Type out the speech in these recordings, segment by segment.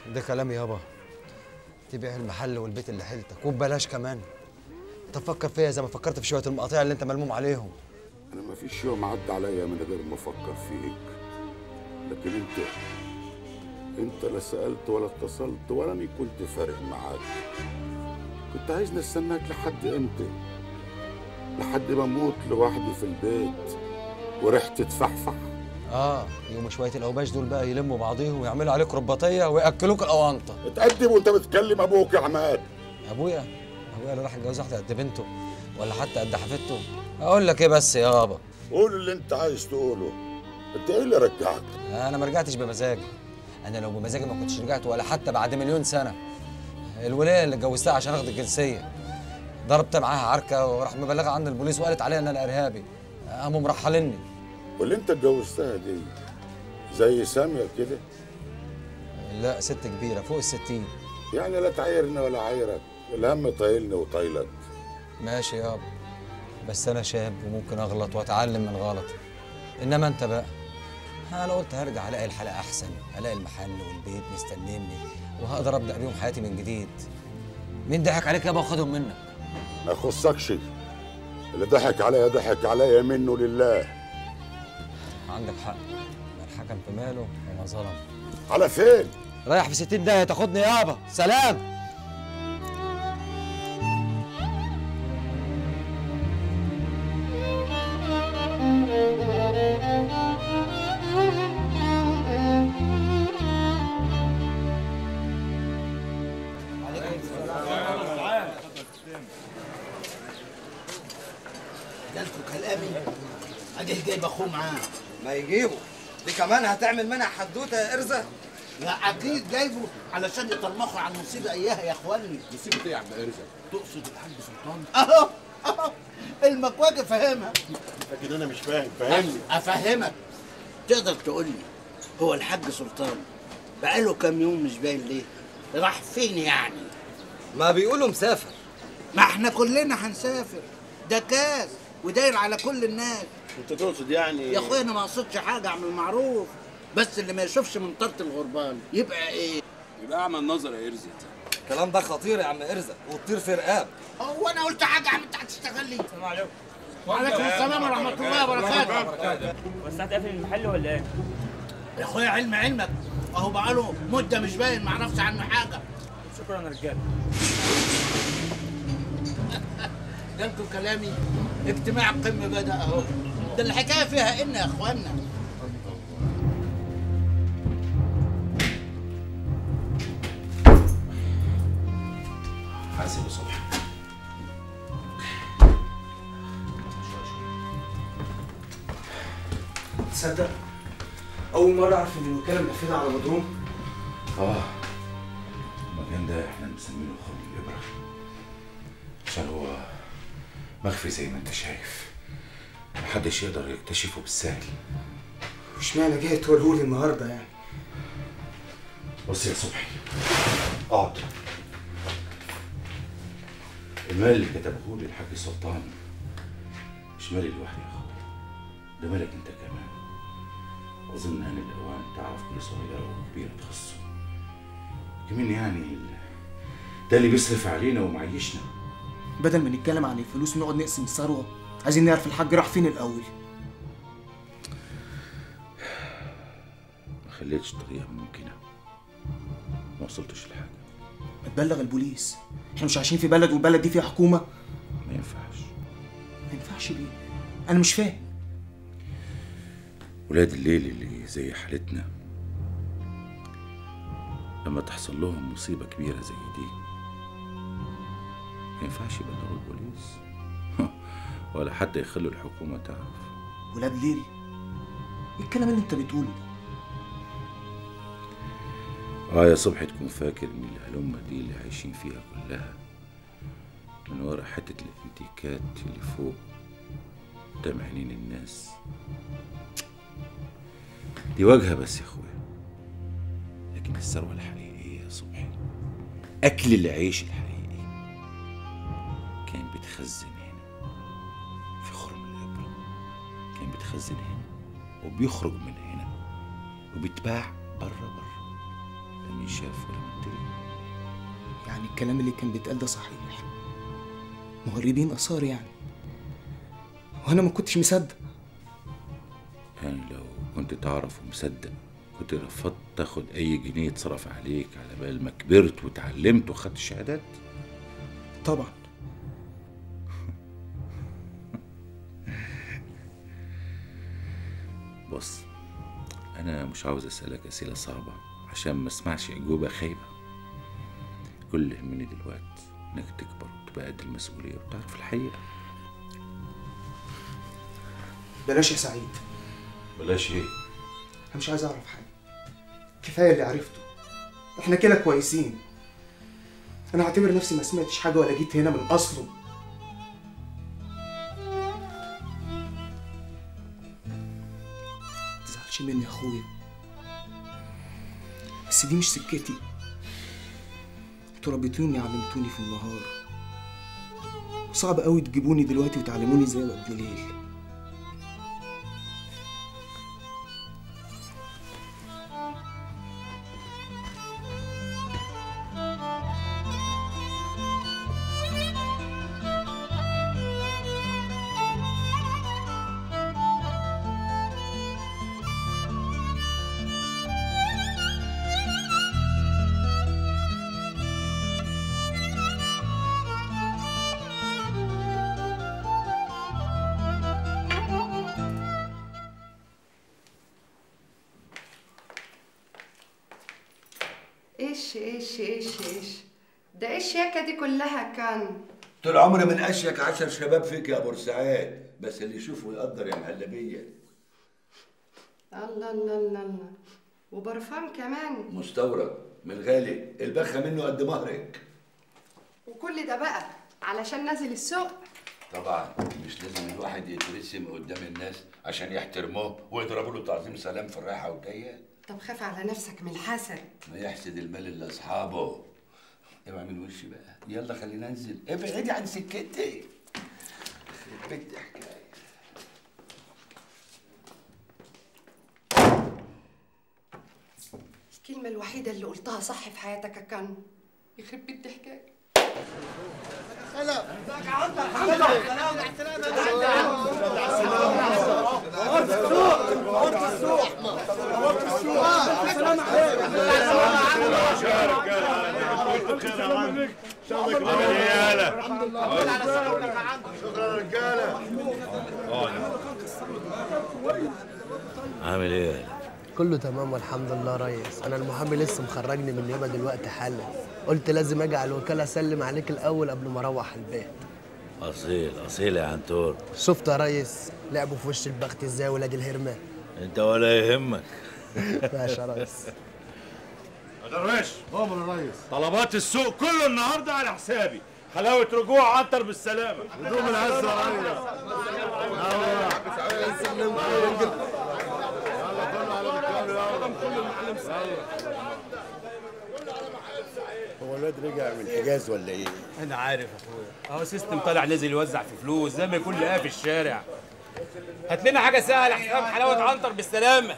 ده كلام يابا تبيع المحل والبيت اللي حيلتك وببلاش كمان تفكر فيا زي ما فكرت في شويه المقاطيع اللي انت ملموم عليهم انا ما فيش يوم عدى عليا من غير ما افكر فيك لكن انت انت لا سالت ولا اتصلت ولا اني كنت فارق معاك كنت عايزني استناك لحد امتى لحد ما اموت لوحدي في البيت وريحتي تفحفح اه يوم شويه الاوباش دول بقى يلموا بعضيهم ويعملوا عليك رباطيه وياكلوك الاونطه اتقدم وانت بتكلم ابوك يا عماد ابويا ابويا اللي راح يتجوز واحده قد بنته ولا حتى قد حفيدته اقول لك ايه بس يابا قول اللي انت عايز تقوله انت ايه اللي رجعك انا ما رجعتش بمزاجي انا لو بمزاجي ما كنتش رجعت ولا حتى بعد مليون سنه الولايه اللي اتجوزتها عشان اخد الجنسيه ضربت معاها عركه وراح مبلغه عن البوليس وقالت عليا ان انا ارهابي قاموا مرحلني واللي انت اتجوزتها دي زي ساميه كده لا ست كبيره فوق الستين يعني لا تعايرني ولا عايرك الهم طايلني وطايلك ماشي يابا بس انا شاب وممكن اغلط واتعلم من غلطي انما انت بقى انا قلت هرجع الاقي الحلقه احسن الاقي المحل والبيت مستنيني وهقدر ابدا بيهم حياتي من جديد مين ضحك عليك يابا وخدهم منك ما يخصكش اللي ضحك عليا ضحك عليا منه لله عندك حق ما الحكم في ماله وما ظلم على فين رايح في 60 داهيه تاخدني يابا سلام جالكوا كلامي ادي جايب اخوه معاه ما يجيبه دي كمان هتعمل منها حدوته يا ارزه لا اكيد جايبه علشان يطلمخوا على المصيبه اياها يا اخواني مصيبه ايه يا عم ارزق تقصد الحاج سلطان اهو اهو المكواجه فاهمها لكن انا مش فاهم فاهمني افهمك تقدر تقول لي هو الحاج سلطان بقاله كام يوم مش باين ليه راح فين يعني ما بيقولوا مسافر ما احنا كلنا هنسافر ده كاس وداير على كل الناس انت تقصد يعني يا اخويا انا ما اقصدش حاجه اعمل معروف بس اللي ما يشوفش من طرف الغربان يبقى ايه يبقى اعمل نظر يا ارزق الكلام ده خطير يا عم ارزق وتطير في رقاب هو انا قلت حاجه عم انت هتشتغل لي السلام عليكم وعليكم السلام ورحمه الله وبركاته بس هتقفل المحل ولا ايه؟ يا اخويا علم علمك اهو بقاله مده مش باين ما اعرفش عنه حاجه شكرا يا رجاله جالكم كلامي اجتماع القمه بدا اهو ده الحكايه فيها ان يا اخوانا حاسب صبحي تصدق أول مرة أعرف إن الوكالة منفذة على مضروم اه المكان ده احنا مسمينه خرم الابره عشان هو مخفي زي ما انت شايف محدش يقدر يكتشفه بالسهل واشمعنى جاي توريهولي النهاردة يعني بص يا صبحي اقعد المال اللي كتبه لي الحاج سلطان مش مالي لوحدي يا اخويا ده مالك انت كمان اظن ان الاوان تعرف كل صغيره وكبيره تخصه كمان يعني ال- ده اللي بيصرف علينا ومعيشنا بدل ما نتكلم عن الفلوس ونقعد نقسم الثروة عايزين نعرف الحاج راح فين الأول ما خليتش طريقه ممكنه ما وصلتش لحاجه ما تبلغ البوليس احنا مش عايشين في بلد والبلد دي فيها حكومة ما ينفعش ما ينفعش ليه أنا مش فاهم ولاد الليل اللي زي حالتنا لما تحصل لهم مصيبة كبيرة زي دي ما ينفعش يبلغوا البوليس ولا حتى يخلوا الحكومة تعرف ولاد ليل ايه الكلام اللي انت بتقوله ده اه يا صبحي تكون فاكر ان الهلمة دي اللي عايشين فيها كلها من ورا حتة الانتيكات اللي فوق قدام عينين الناس دي واجهة بس يا اخويا لكن الثروة الحقيقية يا صبحي أكل العيش الحقيقي كان بيتخزن هنا في خرم الإبرة كان بيتخزن هنا وبيخرج من هنا وبيتباع بره بره لا مين شاف ولا مدري يعني الكلام اللي كان بيتقال ده صحيح مهربين اثار يعني وانا ما كنتش مصدق يعني لو كنت تعرف ومصدق كنت رفضت تاخد اي جنيه اتصرف عليك على بال ما كبرت وتعلمت وخدت الشهادات طبعا بص انا مش عاوز اسالك اسئله صعبه عشان ما اسمعش اجوبه خايبه كل اللي يهمني دلوقتي انك تكبر وتبقى قد المسؤوليه وتعرف الحقيقه بلاش يا سعيد بلاش ايه انا مش عايز اعرف حاجه كفايه اللي عرفته احنا كده كويسين انا هعتبر نفسي ما سمعتش حاجه ولا جيت هنا من اصله تزعلش مني يا اخويا بس دي مش سكتي انتوا ربيتوني علمتوني في النهار صعب قوي تجيبوني دلوقتي وتعلموني ازاي ابقى ابن ليل ايش ايش ايش ايش ده ايش الشياكه دي كلها كان طول عمري من اشيك عشر شباب فيك يا بورسعيد بس اللي يشوفه يقدر يا مهلبيه الله الله الله الله وبرفان كمان مستورد من غالي البخه منه قد مهرك وكل ده بقى علشان نازل السوق طبعا مش لازم الواحد يترسم قدام الناس عشان يحترموه ويضربوا له تعظيم سلام في الرايحه والجايه طب خاف على نفسك من الحسد ما يحسد المال الا اصحابه اوعى من وشي بقى يلا خلينا ننزل ابعدي عن سكتي بدي حكايه الكلمه الوحيده اللي قلتها صح في حياتك يا كان يخرب بيت حكايه عامل ايه؟ كله تمام والحمد لله ريس انا المحامي لسه مخرجني من النيابه دلوقتي حالا قلت لازم اجي على الوكاله اسلم عليك الاول قبل ما اروح البيت اصيل اصيل يا عنتور شفت يا ريس لعبوا في وش البخت ازاي ولاد الهرمان انت ولا يهمك ماشي يا ريس درويش امر يا ريس طلبات السوق كله النهارده على حسابي حلاوه رجوع عنتر بالسلامه بدون العزه يا هو الواد رجع من الحجاز ولا ايه؟ انا عارف يا اخويا اهو سيستم طالع نزل يوزع في فلوس زي ما يكون لقاه في الشارع هات لنا حاجه سهله حساب حلاوه عنتر بالسلامه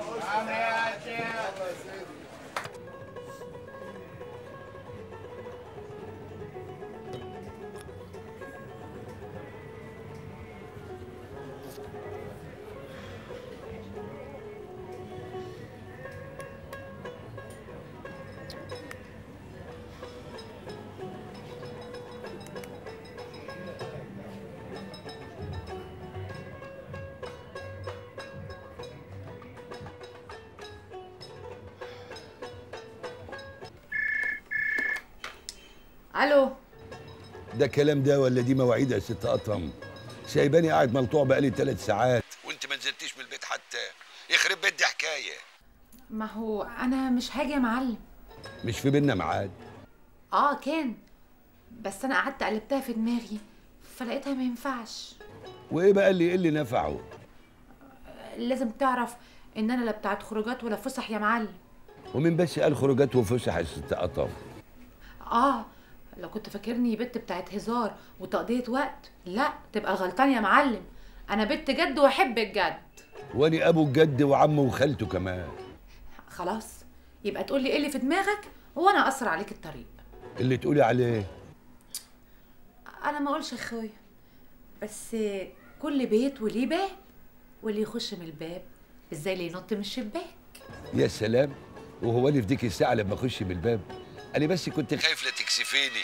الو ده كلام ده ولا دي مواعيد يا ست اطرم سايباني قاعد ملطوع بقالي ثلاث ساعات وانت ما نزلتيش من البيت حتى يخرب بيت دي حكايه ما هو انا مش هاجي يا معلم مش في بينا ميعاد اه كان بس انا قعدت قلبتها في دماغي فلقيتها ما ينفعش وايه بقى اللي اللي نفعه لازم تعرف ان انا لا بتاعت خروجات ولا فسح يا معلم ومن بس قال خروجات وفسح يا ست اطرم اه لو كنت فاكرني بنت بتاعت هزار وتقضية وقت لا تبقى غلطان يا معلم انا بنت جد واحب الجد واني ابو الجد وعمه وخالته كمان خلاص يبقى تقول لي ايه اللي في دماغك وانا اقصر عليك الطريق اللي تقولي عليه انا ما اقولش اخويا بس كل بيت وليه باب واللي يخش من الباب ازاي اللي ينط من الشباك يا سلام وهو انا في ديك الساعه لما اخش من الباب انا بس كنت خايف لا تكسفيني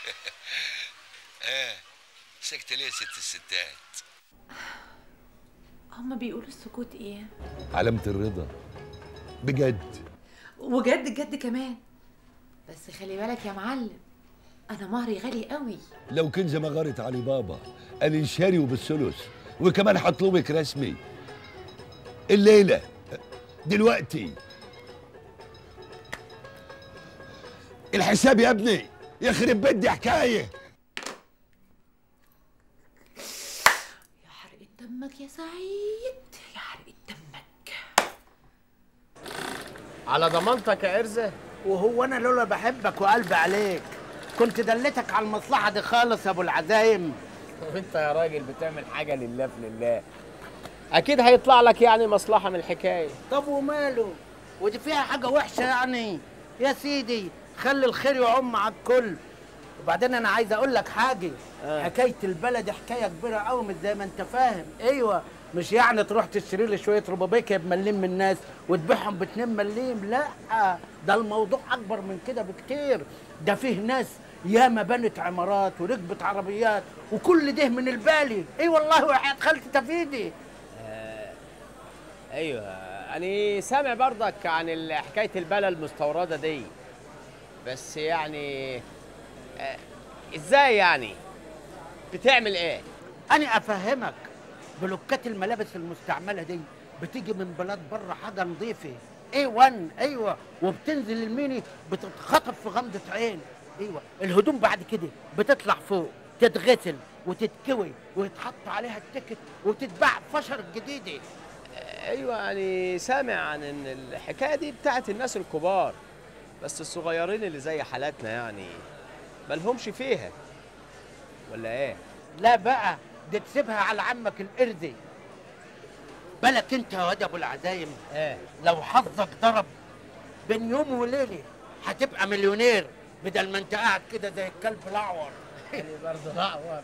اه سكت ليه يا ست الستات هما بيقولوا السكوت ايه علامه الرضا بجد وجد جد كمان بس خلي بالك يا معلم انا مهري غالي قوي لو كان زي ما غارت علي بابا قال شاري وبالثلث وكمان هطلبك رسمي الليله دلوقتي الحساب يا ابني يخرب بيت دي حكايه دمك يا سعيد يا حرقة دمك على ضمانتك يا قرزة وهو انا لولا بحبك وقلبي عليك كنت دلتك على المصلحه دي خالص يا ابو العزايم وانت يا راجل بتعمل حاجة لله في لله اكيد هيطلع لك يعني مصلحة من الحكاية طب وماله ودي فيها حاجه وحشه يعني يا سيدي خلي الخير يعم على الكل وبعدين انا عايز اقول لك حاجه آه. حكايه البلد حكايه كبيره قوي مش زي ما انت فاهم ايوه مش يعني تروح تشتري لي شويه ربابيكيا بمليم من الناس وتبيعهم باتنين مليم لا ده الموضوع اكبر من كده بكتير ده فيه ناس ياما بنت عمارات وركبت عربيات وكل ده من البالي اي والله وحياة خالتي تفيدي ايوه انا سامع برضك عن ال- حكاية البلة المستوردة دي بس يعني آه، ازاي يعني بتعمل ايه انا افهمك بلوكات الملابس المستعمله دي بتيجي من بلاد بره حاجه نظيفه اي 1 ايوه وبتنزل الميني بتتخطف في غمضه عين ايوه الهدوم بعد كده بتطلع فوق تتغسل وتتكوي ويتحط عليها التيكت وتتباع فشر جديده ايوه يعني سامع عن ان الحكايه دي بتاعت الناس الكبار بس الصغيرين اللي زي حالاتنا يعني مالهمش فيها ولا ايه لا بقى دي تسيبها على عمك القردي بالك انت يا واد ابو العزايم ايه لو حظك ضرب بين يوم وليله هتبقى مليونير بدل ما انت قاعد كده زي الكلب الاعور يعني برضه الاعور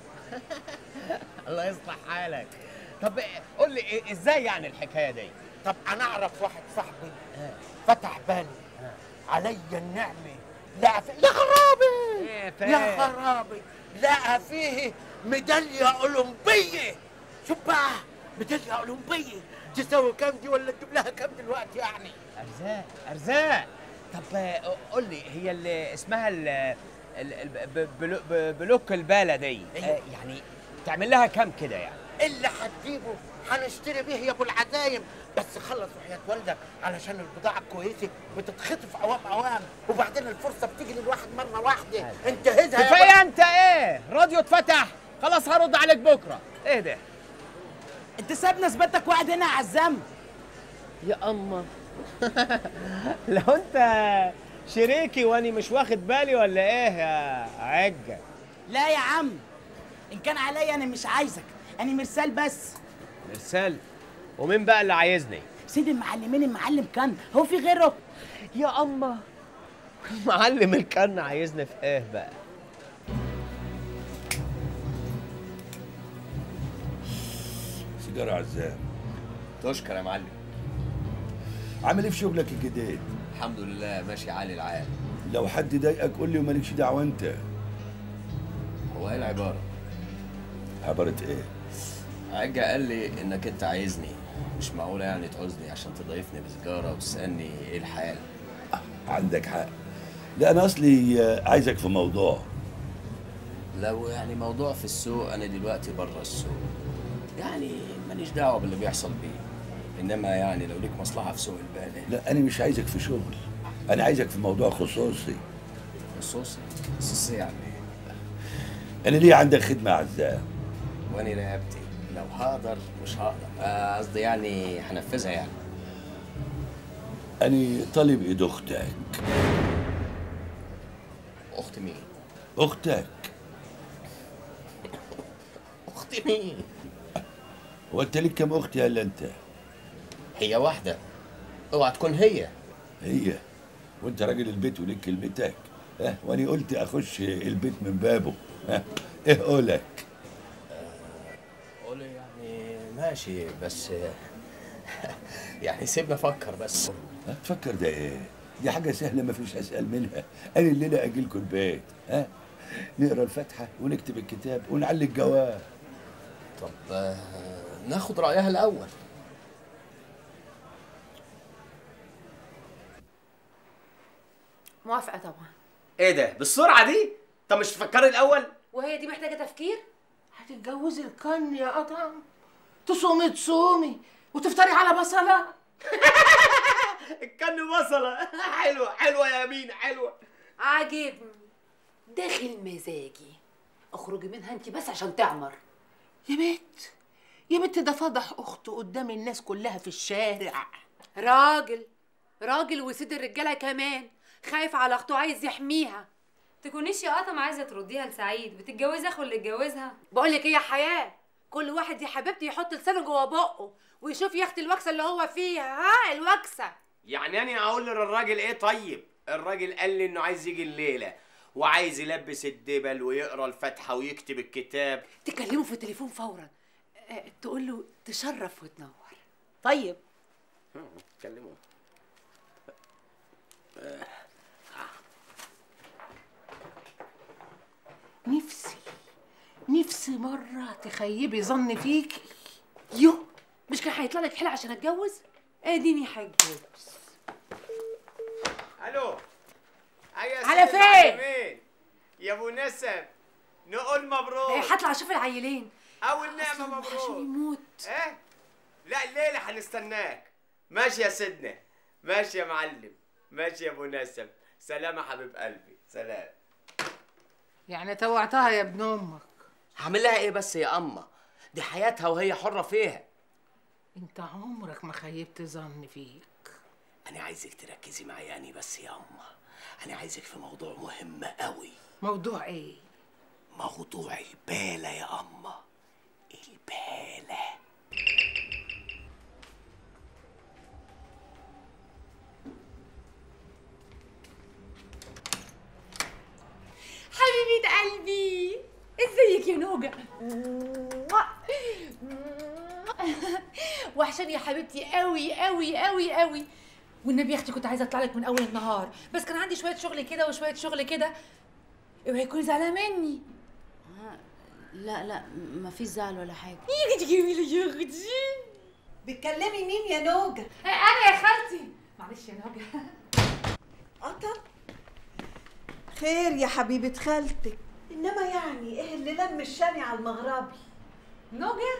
الله يصلح حالك طب قول لي إيه- ازاي يعني الحكايه دي طب انا اعرف واحد صاحبي فتح بالي علي النعمه لا في... يا خرابي فين؟ يا خرابي لقى فيه ميداليه اولمبيه شوف بقى ميداليه اولمبيه تساوي كام دي ولا تجيب لها كام دلوقتي يعني ارزاق ارزاق طب آه، قول لي هي اللي اسمها ال ال- ال- ب- بلو- ب- بلوك البالة دي آه، يعني تعمل لها كام كده يعني اللي هتجيبه هنشتري بيه يا ابو العزايم بس خلص وحياة والدك علشان البضاعة الكويسة بتتخطف اوام اوام وبعدين الفرصة بتيجي للواحد مرة واحدة انتهزها يا كفايه أبو- انت ايه راديو اتفتح خلاص هرد عليك بكره ايه ده انت ساب نسبتك واحد هنا يا عزام يا اما لو انت شريكي واني مش واخد بالي ولا ايه يا عجه لا يا عم ان كان عليا انا مش عايزك انا مرسال بس مرسال ومين بقى اللي عايزني سيد المعلمين المعلم كان هو في غيره يا اما معلم الكن عايزني في ايه بقى سيجاره عزام تشكر يا معلم عامل ايه في شغلك الجديد الحمد لله ماشي عالي العال لو حد ضايقك قول لي ومالكش دعوه انت هو ايه العباره عباره ايه عجة قال لي انك انت عايزني مش معقوله يعني تعوزني عشان تضيفني بسجاره وتسالني ايه الحال عندك حق لا انا اصلي آه، عايزك في موضوع لو يعني موضوع في السوق انا دلوقتي بره السوق يعني ماليش دعوه باللي بيحصل بيه انما يعني لو ليك مصلحه في سوق البقاله لا انا مش عايزك في شغل انا عايزك في موضوع خصوصي خصوصي خصوصي يعني انا ليه عندك خدمه عزام وانا رقبتي لو هقدر مش هقدر آه، قصدي يعني هنفذها يعني انا طالب ايد اختك اخت مين اختك اختي مين هو انت ليك كام اخت يا الا انت هي واحده اوعى تكون هي هي وانت راجل البيت وليك كلمتك ها وانا قلت اخش البيت من بابه ها ايه قولك قولي يعني ماشي بس يعني سيبني افكر بس تفكر ده ايه دي حاجه سهله ما فيش اسهل منها انا الليله اجي لكم البيت ها نقرا الفاتحه ونكتب الكتاب ونعلي الجواب طب آه، ناخد رايها الاول موافقه طبعا ايه ده بالسرعه دي طب مش تفكري الاول وهي دي محتاجه تفكير هتتجوزي الكن يا قطم تصومي تصومي وتفطري على بصله الكن بصله حلوه حلوه يا يمين حلوه عاجبني داخل مزاجي اخرجي منها انت بس عشان تعمر يا بنت يا بنت ده فضح اخته قدام الناس كلها في الشارع راجل راجل وسيد الرجاله كمان خايف على اخته عايز يحميها تكونيش يا قطم عايزه ترديها لسعيد بتتجوزي اخو اللي اتجوزها بقول لك ايه يا حياه كل واحد يا حبيبتي يحط لسانه جوه بقه ويشوف يا اختي الوكسه اللي هو فيها ها الوكسه يعني انا اقول للراجل ايه طيب الراجل قال لي انه عايز يجي الليله وعايز يلبس الدبل ويقرا الفاتحه ويكتب الكتاب تكلمه في التليفون فورا أه تقول له تشرف وتنور طيب كلمه نفسي نفسي مرة تخيبي ظن فيكي يو مش كان هيطلع لك حلقه عشان اتجوز اديني هتجوز الو أيوة على ست فين؟ المعلمين. يا ابو نسب نقول مبروك إيه، هطلع اشوف العيلين اول نعمه مبروك يموت ايه لا الليله هنستناك ماشي يا سيدنا ماشي يا معلم ماشي يا ابو نسب سلام يا حبيب قلبي سلام يعني توعتها يا ابن امك هعمل لها ايه بس يا اما دي حياتها وهي حره فيها انت عمرك ما خيبت ظن فيك انا عايزك تركزي معايا أني بس يا اما انا عايزك في موضوع مهم قوي موضوع ايه موضوع البالة يا اما البالة حبيبة قلبي ازيك يا نوجة وحشاني يا حبيبتي قوي قوي قوي قوي والنبي يا اختي كنت عايزه اطلع لك من اول النهار بس كان عندي شويه شغل كده وشويه شغل كده اوعي تكوني زعلانه مني لا لا مفيش زعل ولا حاجه يا اختي جميله يا اختي بتكلمي مين يا نوجة؟ انا يا خالتي معلش يا نوجة قطر خير يا حبيبة خالتك إنما يعني إيه اللي لم الشامي على المغربي نوجة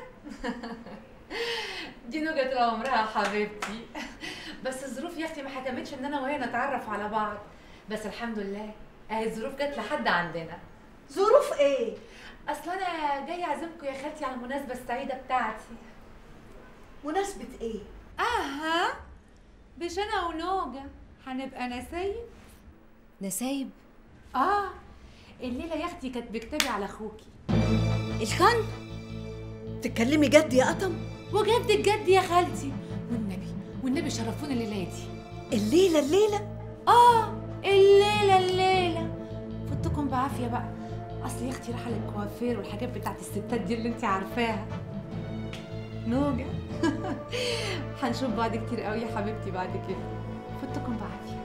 دي نوجة طول عمرها حبيبتي بس الظروف يا اختي ما حكمتش ان انا وهي نتعرف على بعض بس الحمد لله اهي الظروف جت لحد عندنا ظروف ايه اصل انا جايه اعزمكم يا خالتي على المناسبه السعيده بتاعتي مناسبة إيه؟ اها مش انا ونوجة هنبقى نسايب نسايب اه الليله يا اختي كانت بكتابي على اخوكي الكن تتكلمي جد يا قطم وجد الجد يا خالتي والنبي والنبي شرفونا الليله دي الليلة الليلة اه الليله الليله فوتكم بعافيه بقى اصل يا اختي رايحه للكوافير والحاجات بتاعت الستات دي اللي انت عارفاها نوجة هنشوف بعض كتير قوي يا حبيبتي بعد كده فوتكم بعافيه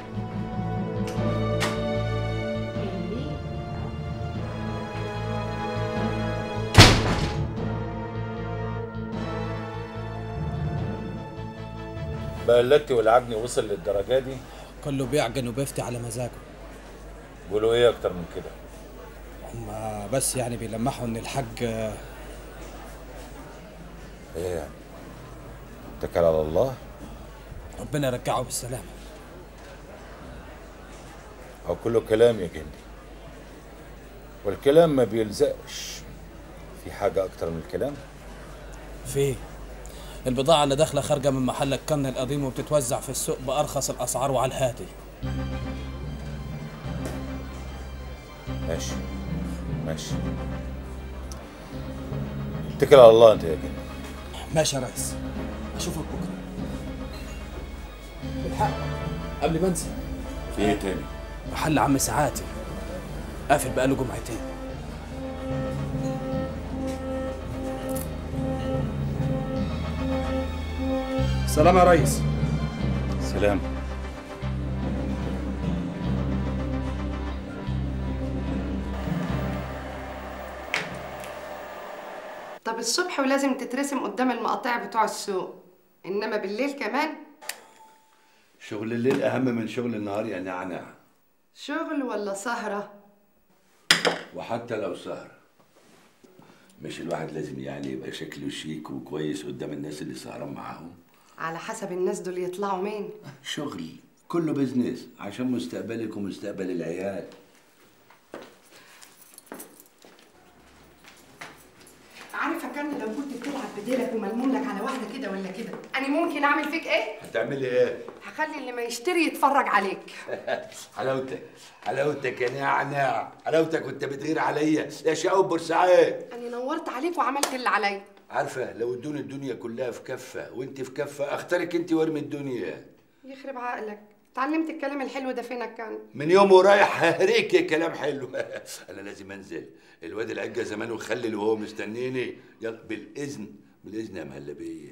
بقلتي والعجن وصل للدرجه دي كله بيعجن وبيفتي على مزاجه قولوا ايه اكتر من كده هما بس يعني بيلمحوا ان الحاج ايه يعني اتكل على الله ربنا يرجعه بالسلامه او كله كلام يا جندي والكلام ما بيلزقش في حاجه اكتر من الكلام في البضاعة اللي داخلة خارجة من محل الكن القديم وبتتوزع في السوق بأرخص الأسعار وعلى الهاتي ماشي ماشي اتكل على الله انت يا جندي ماشي يا ريس أشوفك بكرة الحق قبل ما أنسى في ايه تاني؟ محل عم ساعاتي قافل بقاله جمعتين سلام يا ريس سلام طب الصبح ولازم تترسم قدام المقاطع بتوع السوق انما بالليل كمان شغل الليل اهم من شغل النهار يا نعنع شغل ولا سهرة وحتى لو سهر مش الواحد لازم يعني يبقى شكله شيك وكويس قدام الناس اللي سهران معاهم على حسب الناس دول يطلعوا مين شغل كله بزنس عشان مستقبلك ومستقبل العيال عارفة كان لو كنت بتلعب بديلك وملموم لك على واحدة كده ولا كده أنا ممكن أعمل فيك إيه؟ هتعملي ايه؟ هخلي اللي ما يشتري يتفرج عليك حلاوتك حلاوتك يا نعنع حلاوتك وانت بتغير عليا يا شقاوة بورسعيد أنا نورت عليك وعملت اللي عليا عارفه لو ادوني الدنيا كلها في كفه وانت في كفه اختارك انت وارمي الدنيا يخرب عقلك اتعلمت الكلام الحلو ده فينك كان من يوم ورايح هريك كلام حلو انا لازم انزل الواد العجه زمانه خلل وهو مستنيني يلا بالاذن بالاذن يا مهلبيه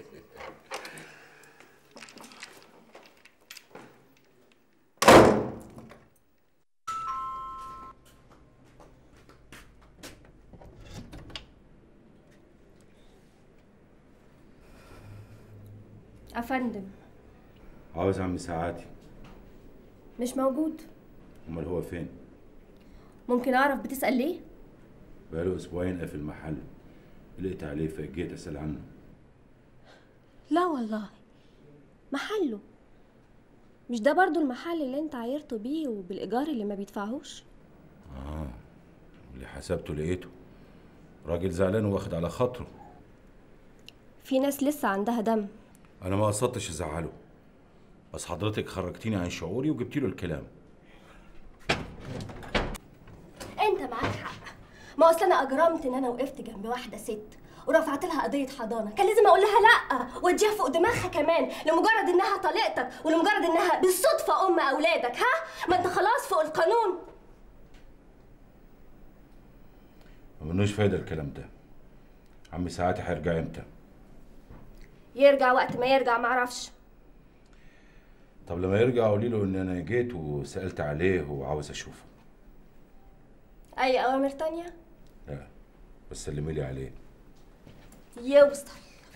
أفندم عاوز عم ساعاتي مش موجود امال هو فين ممكن أعرف بتسأل ليه؟ بقاله اسبوعين قافل المحل لقيت عليه فجيت اسال عنه لا والله محله مش ده برضو المحل اللي انت عايرته بيه وبالإيجار اللي ما بيدفعهوش اه اللي حسبته لقيته راجل زعلان واخد على خاطره في ناس لسه عندها دم انا ما قصدتش ازعله بس حضرتك خرجتيني عن شعوري وجبتي له الكلام انت معاك حق ما اصل انا اجرمت ان انا وقفت جنب واحده ست ورفعت لها قضيه حضانه كان لازم اقول لها لا واديها فوق دماغها كمان لمجرد انها طليقتك ولمجرد انها بالصدفه ام اولادك ها ما انت خلاص فوق القانون ما منوش فايده الكلام ده عم ساعاتي هيرجع امتى يرجع وقت ما يرجع معرفش طب لما يرجع قولي له ان انا جيت وسالت عليه وعاوز اشوفه اي اوامر تانية لا بس سلمي لي عليه يوصل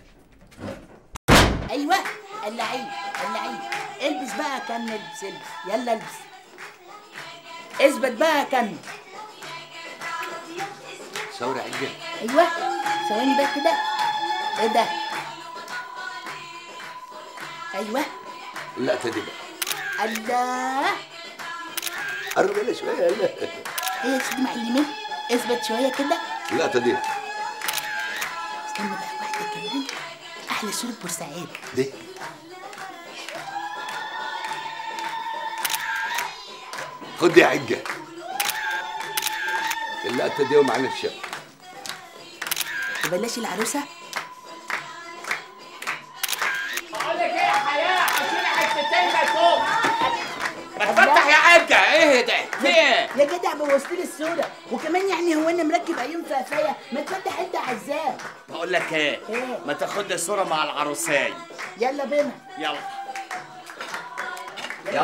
ايوه اللعيب اللعيب البس بقى يا كن البس البس يلا البس اثبت بقى يا كن ثوره عجه ايوه ثواني بقى كده ايه ده ايوه لا تدي بقى الله قرب لي شويه يلا ايه يا سيدي معلمين اثبت شويه كده لا تدي استنى بقى واحده كمان احلى صوره بورسعيد دي خد يا عجه اللقطه دي ومعانا الشقه وبلاش العروسه بقول لك ايه يا حياة عشان حتتين بسوق ما تفتح يا عجة ايه ده في ايه يا جدع بوظت لي الصوره وكمان يعني هو انا مركب عيون فقفايه ما تفتح انت عزاب بقول لك ايه ايه ما تاخد لي صورة مع العروساي يلا بينا يلا يلا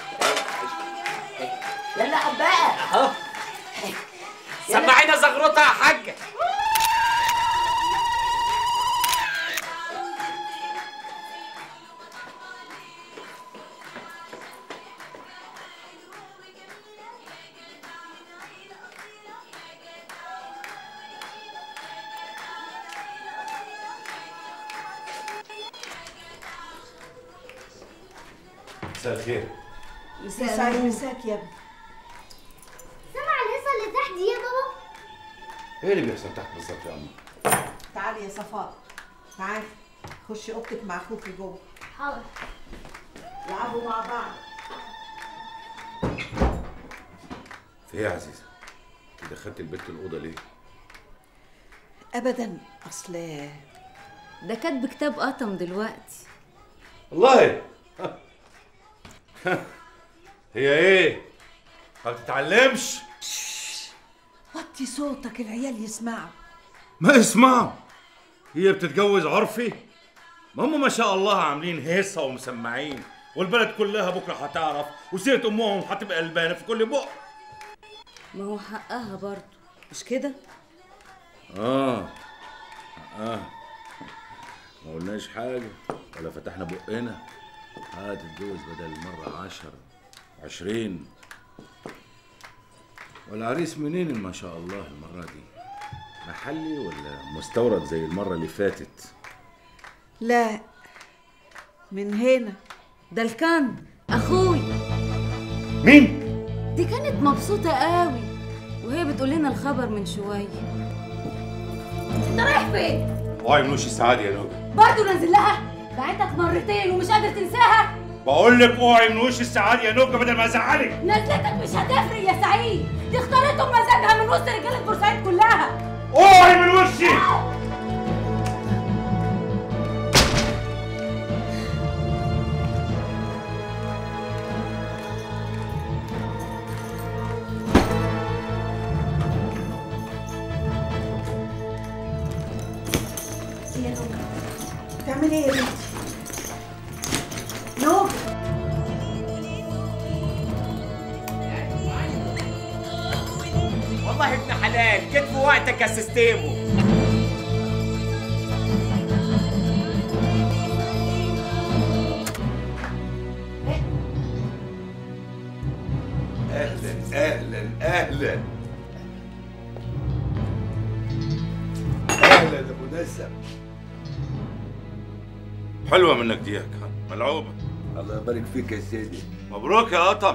يلا بقى اهو سمعينا زغروطة يا حاجة مساء الخير يسعد مساك يا ابني سمع الهيصه اللي تحت دي يا بابا ايه اللي بيحصل تحت بالظبط يا عم تعالي يا صفاء تعالي خشي اوضتك مع اخوكي جوه حاضر لعبوا مع بعض في ايه يا عزيزه انت دخلت البيت الاوضه ليه ابدا اصل ده كاتب كتاب قطم دلوقتي والله هي ايه ما بتتعلمش وطي صوتك العيال يسمعوا ما اسمعوا هي بتتجوز عرفي ما هم ما شاء الله عاملين هيصه ومسمعين والبلد كلها بكره هتعرف وسيره امهم هتبقى قلبانه في كل بق ما هو حقها برضه مش كده اه اه ما قلناش حاجه ولا فتحنا بقنا هتتجوز بدل المره عشرة عشرين والعريس منين ما شاء الله المره دي محلي ولا مستورد زي المره اللي فاتت لا من هنا ده الكن اخوي مين دي كانت مبسوطة قوي وهي بتقول لنا الخبر من شوية انت رايح فين؟ اوعي منوش السعاده يا نوجه برضه نازل لها بعتك مرتين ومش قادر تنساها بقول لك اوعي منوش السعاده يا نوجه بدل ما ازعلك نزلتك مش هتفرق يا سعيد دي اختارتهم مزاجها من وسط رجاله بورسعيد كلها اوعي من وشي يا نوجة تعملي ايه يا بنتي؟ نوجة والله ابن حلال جيت في وقتك يا سيستيمو اهلا اهلا اهلا اهلا يا ابو نسب حلوه منك دي يا كان ملعوبه الله يبارك فيك يا سيدي مبروك يا قطم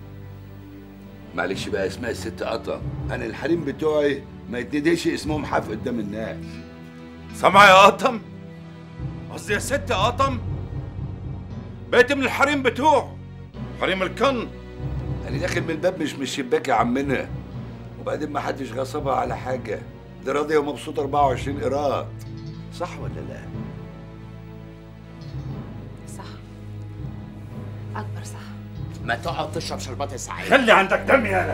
معلش بقى اسمها الست قطم انا الحريم بتوعي ما يتنديش اسمهم حاف قدام الناس سامعه يا قطم قصدي يا ست يا قطم بقيت من الحريم بتوعه حريم الكن انا داخل من الباب مش من الشباك يا عمنا وبعدين ما حدش غصبها على حاجه دي راضيه ومبسوطه 24 قيراط صح ولا لا صح اكبر صح ما تقعد تشرب شربات يا سعيد خلي عندك دم يالا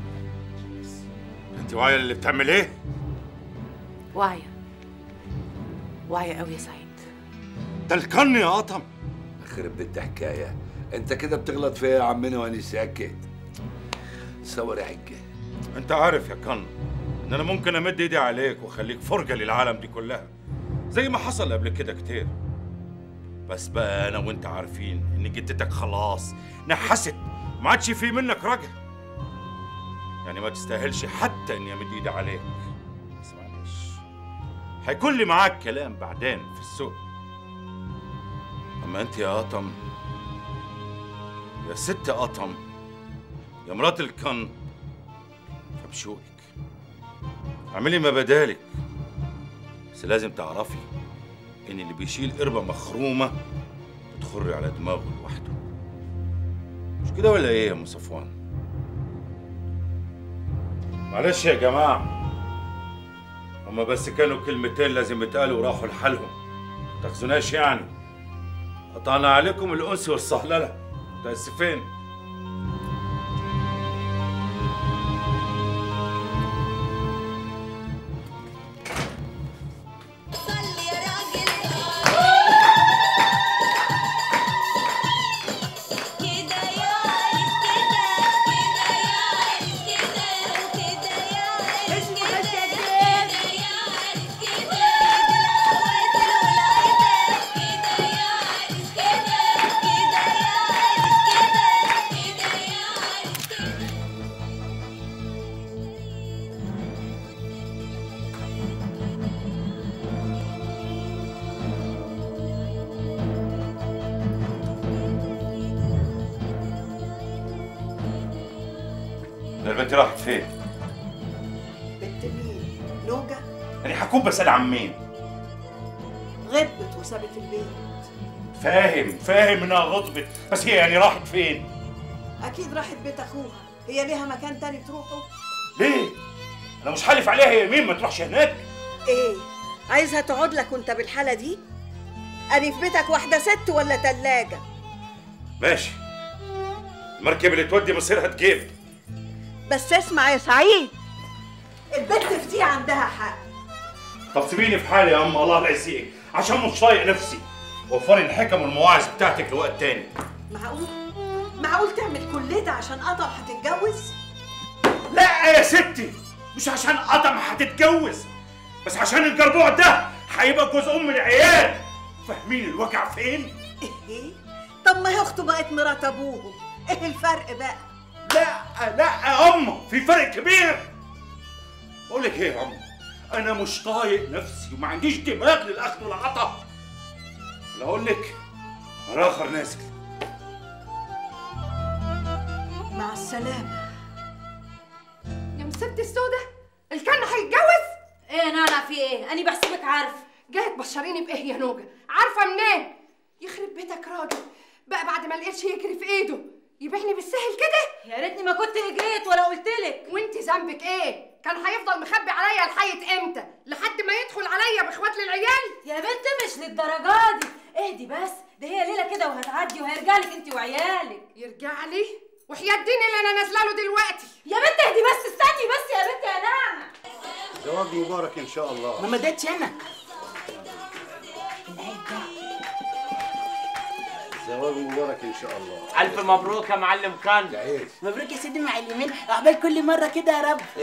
انت واعيه اللي بتعمل ايه واعية واعية قوي يا سعيد ده الكن يا قطم خرب بنت حكايه انت كده بتغلط فيا يا عمنا وانا ساكت صور يا حجه انت عارف يا كن ان انا ممكن امد ايدي عليك واخليك فرجه للعالم دي كلها زي ما حصل قبل كده كتير بس بقى انا وانت عارفين ان جدتك خلاص نحست ما عادش في منك رجع يعني ما تستاهلش حتى اني امد ايدي عليك بس معلش هيكون لي معاك كلام بعدين في السوق اما انت يا قطم يا ست قطم يا مرات الكن فبشوقك اعملي ما بدالك بس لازم تعرفي ان اللي بيشيل قربة مخرومة بتخر على دماغه لوحده مش كده ولا ايه يا ام صفوان معلش يا جماعة هما بس كانوا كلمتين لازم يتقالوا وراحوا لحالهم ما تاخذوناش يعني قطعنا عليكم الأنس والصهللة متأسفين ده البنت راحت فين؟ بنت مين؟ نوجة أنا هكون بسأل عن مين؟ غبت وسابت البيت فاهم فاهم إنها غضبت بس هي يعني راحت فين؟ أكيد راحت بيت أخوها هي ليها مكان تاني تروحه؟ ليه؟ أنا مش حالف عليها هي مين ما تروحش هناك؟ إيه؟ عايزها تقعد لك وأنت بالحالة دي؟ أنا في بيتك واحدة ست ولا تلاجة؟ ماشي المركب اللي تودي مصيرها تجيب بس اسمع يا سعيد البنت في دي عندها حق طب سيبيني في حالي يا ام الله لا يسيئك عشان مش طايق نفسي وفري الحكم والمواعظ بتاعتك لوقت تاني معقول معقول تعمل كل ده عشان قطع هتتجوز لا يا ستي مش عشان قطم هتتجوز بس عشان الجربوع ده هيبقى جزء من العيال فاهمين الوجع فين؟ ايه طب ما هي اخته بقت مرات ابوهم ايه الفرق بقى لا لا يا أم في فرق كبير بقول لك ايه يا أم انا مش طايق نفسي وما عنديش دماغ للاخذ والعطاء لا اقول لك انا اخر نازل مع السلامه يا مسبت السودة الكلب هيتجوز ايه يا نانا في ايه اني بحسبك عارف جاي تبشريني بايه يا نوجه عارفه منين يخرب بيتك راجل بقى بعد ما القرش يجري في ايده يبيعني بالسهل كده يا ريتني ما كنت جيت ولا قلت لك وانت ذنبك ايه كان هيفضل مخبي عليا لحية امتى لحد ما يدخل عليا باخوات للعيال يا بنت مش للدرجه دي اهدي بس ده هي ليله كده وهتعدي وهيرجع لك انت وعيالك يرجع لي وحياة دين اللي انا نازله له دلوقتي يا بنت اهدي بس استني بس يا بنت يا نعمه زواج مبارك ان شاء الله ما مدتش انا زواج مبارك ان شاء الله الف مبروك يا معلم كان مبروك يا سيدي معلمين عقبال كل مره كده يا رب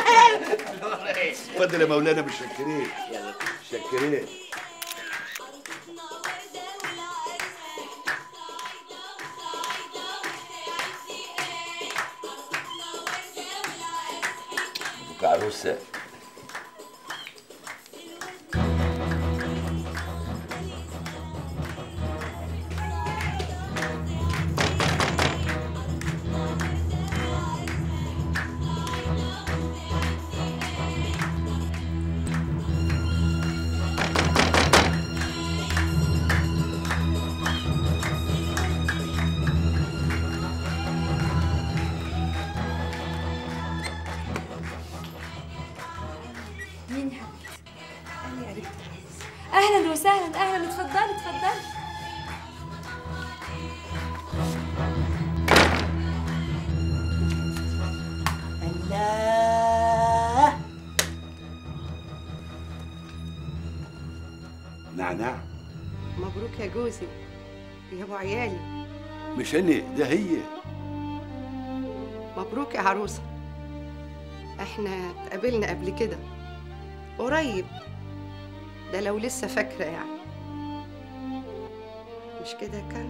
اتفضل يا مولانا متشكرين متشكرين مبروك عروسه مين يا حبيبتي انا يا ريت اهلا وسهلا اهلا اتفضلي اتفضلي الله نعناع مبروك يا جوزي يا ابو عيالي مش انا ده هي مبروك يا عروسه احنا اتقابلنا قبل كده قريب ده لو لسه فاكره يعني مش كده كان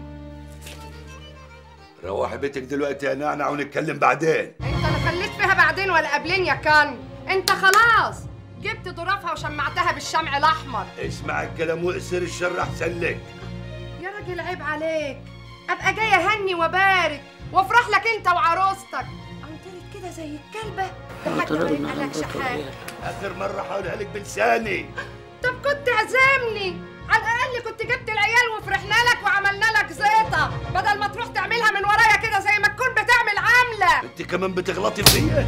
روحي بيتك دلوقتي يا نعنع ونتكلم بعدين انت لا خليت فيها بعدين ولا قبلين يا كان انت خلاص جبت ظرافها وشمعتها بالشمع الاحمر اسمع الكلام واقصر الشر احسن لك يا راجل عيب عليك ابقى جايه اهني وبارك وافرح لك انت وعروستك عنطرت كده زي الكلبه لحد ما يبقى لك شحات اخر مره هقولها لك بلساني طب كنت عزمني على الاقل كنت جبت العيال وفرحنا لك وعملنا لك زيطه بدل ما تروح تعملها من ورايا كده زي ما تكون بتعمل عامله انت كمان بتغلطي فيا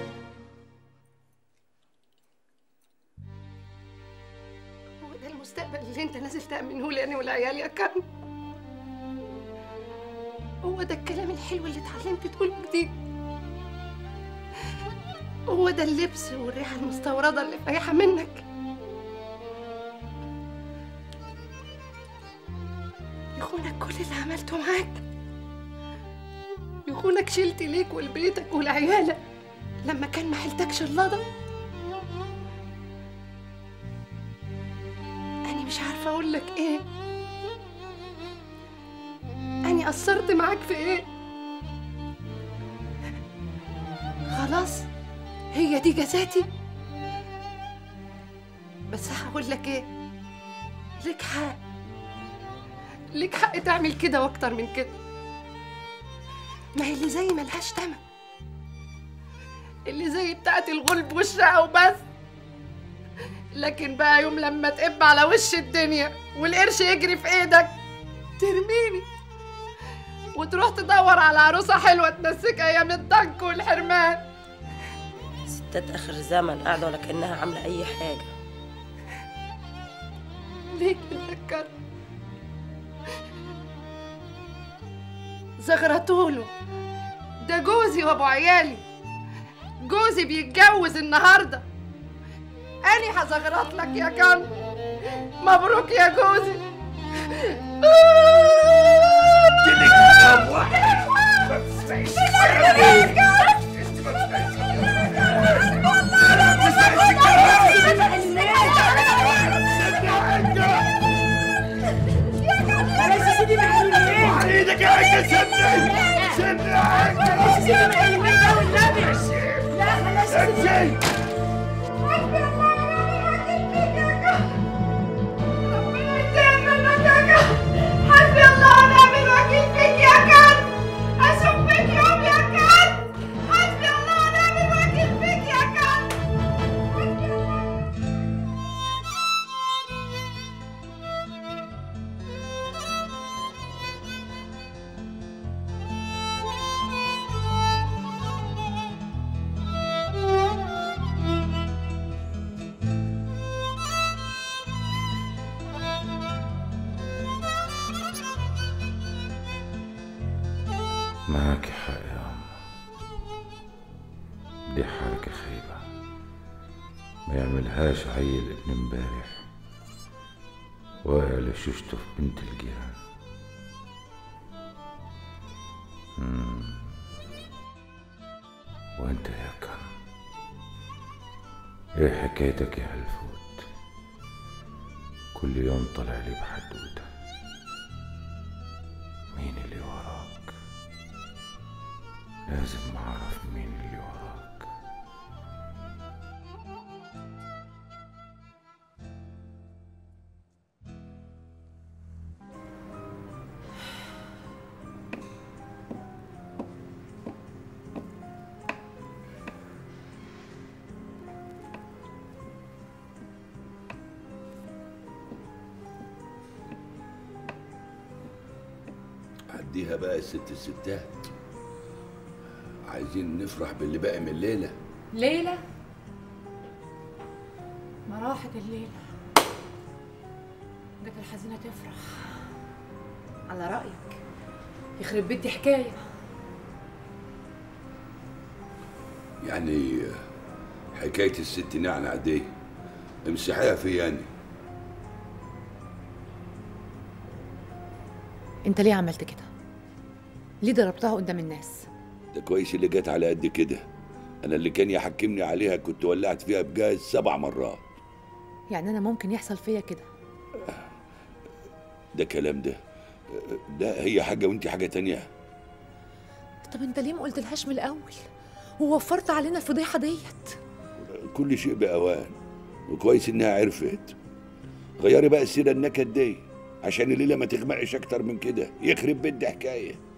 هو ده المستقبل اللي انت نازل تأمنه لي انا والعيال يا كان هو ده الكلام الحلو اللي اتعلمت تقوله جديد هو ده اللبس والريحة المستوردة اللي فايحة منك يخونك كل اللي عملته معاك يخونك شلت ليك ولبيتك ولعيالك لما كان ما حيلتكش اللضا أنا مش عارفة أقول لك إيه أنا قصرت معاك في إيه خلاص هي دي جزاتي بس هقول لك إيه ليك حق ليك حق تعمل كده وأكتر من كده ما هي اللي زي ملهاش تمن اللي زي بتاعت الغلب والشقة وبس لكن بقى يوم لما تقب على وش الدنيا والقرش يجري في ايدك ترميني وتروح تدور على عروسة حلوة تنسيك أيام الضنك والحرمان ستات آخر زمن قاعدة ولا كأنها عاملة أي حاجة ليه كده كان زغرتوله ده جوزي وابو عيالي جوزي بيتجوز النهارده اني هزغرط لك يا كان مبروك يا جوزي بلاش يا سيدي معلمين وعلى ايدك يا عجل سيبني سيبني يا عجل بلاش يا سيدي معلمين ده والنبي لا بلاش يا سيدي حسبي الله ونعم الوكيل فيك يا كان اشوف فيك يوم يا كان حسبي الله ونعم الوكيل فيك يا كان معاك حق يا أم دي حركة خيبة ما يعملهاش عيل ابن امبارح ولا شوشته في بنت الجيران مم. وانت يا كان ايه حكايتك يا هلفوت كل يوم طلع لي بحدوته مين اللي وراك لازم اعرف مين اللي وراك عديها بقى يا ست الستات عايزين نفرح باللي باقي من الليله ليلى ما راحت الليلة ده كان الحزينة تفرح على رأيك يخرب بيت دي حكاية يعني حكايه الست نعنع دي امسحيها فيا انا انت ليه عملت كده؟ ليه ضربتها قدام الناس؟ ده كويس اللي جت على قد كده انا اللي كان يحكمني عليها كنت ولعت فيها بجاز سبع مرات يعني انا ممكن يحصل فيا كده ده كلام ده ده هي حاجه وانت حاجه تانية طب انت ليه ما قلتلهاش من الاول؟ ووفرت علينا الفضيحة ديت كل شيء باوان وكويس انها عرفت غيري بقى السيره النكد دي عشان الليله ما تغمقش اكتر من كده يخرب بيت دي حكايه